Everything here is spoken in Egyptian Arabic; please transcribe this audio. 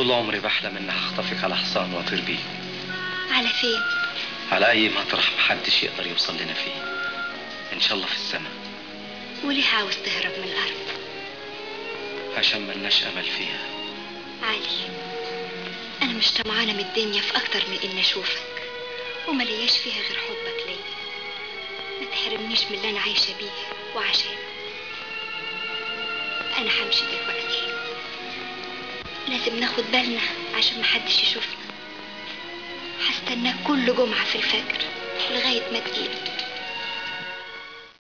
طول عمري بحلم اني هخطفك على حصان واطير بيه على فين على اي مطرح محدش يقدر يوصل لنا فيه ان شاء الله في السماء وليه عاوز تهرب من الارض عشان ملناش امل فيها علي انا مش طمعانه من الدنيا في اكتر من اني اشوفك وما لياش فيها غير حبك ليا ما تحرمنيش من اللي انا عايشه بيه وعشانه انا همشي دلوقتي لازم ناخد بالنا عشان محدش يشوفنا هستناك كل جمعه في الفجر لغايه ما تجيلي